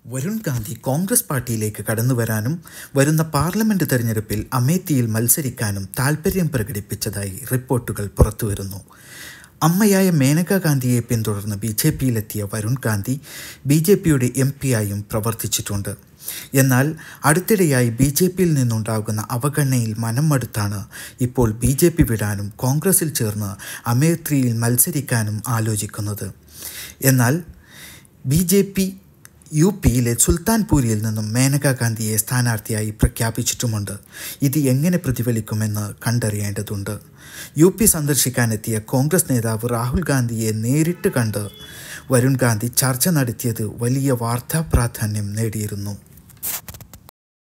വരുൺ ഗാന്ധി കോൺഗ്രസ് പാർട്ടിയിലേക്ക് കടന്നുവരാനും വരുന്ന പാർലമെന്റ് തെരഞ്ഞെടുപ്പിൽ അമേത്തിയിൽ മത്സരിക്കാനും താൽപ്പര്യം പ്രകടിപ്പിച്ചതായി റിപ്പോർട്ടുകൾ പുറത്തുവരുന്നു അമ്മയായ മേനകാ ഗാന്ധിയെ പിന്തുടർന്ന് ബി ജെ പിയിലെത്തിയ വരുൺ ഗാന്ധി ബി ജെ പിയുടെ എം പിയായും പ്രവർത്തിച്ചിട്ടുണ്ട് എന്നാൽ അടുത്തിടെയായി ബി ജെ പിയിൽ നിന്നുണ്ടാകുന്ന അവഗണനയിൽ മനം മടുത്താണ് ഇപ്പോൾ ബി ജെ പി വിടാനും കോൺഗ്രസിൽ ചേർന്ന് അമേത്രിയിൽ മത്സരിക്കാനും ആലോചിക്കുന്നത് എന്നാൽ ബി ജെ പി യു പിയിലെ സുൽത്താൻപൂരിൽ നിന്നും മേനകാ ഗാന്ധിയെ സ്ഥാനാർത്ഥിയായി പ്രഖ്യാപിച്ചിട്ടുമുണ്ട് ഇത് എങ്ങനെ പ്രതിഫലിക്കുമെന്ന് കണ്ടറിയേണ്ടതുണ്ട് യു പി സന്ദർശിക്കാനെത്തിയ കോൺഗ്രസ് നേതാവ് രാഹുൽ ഗാന്ധിയെ നേരിട്ട് കണ്ട് വരുൺ ഗാന്ധി ചർച്ച നടത്തിയത് വലിയ വാർത്താ പ്രാധാന്യം നേടിയിരുന്നു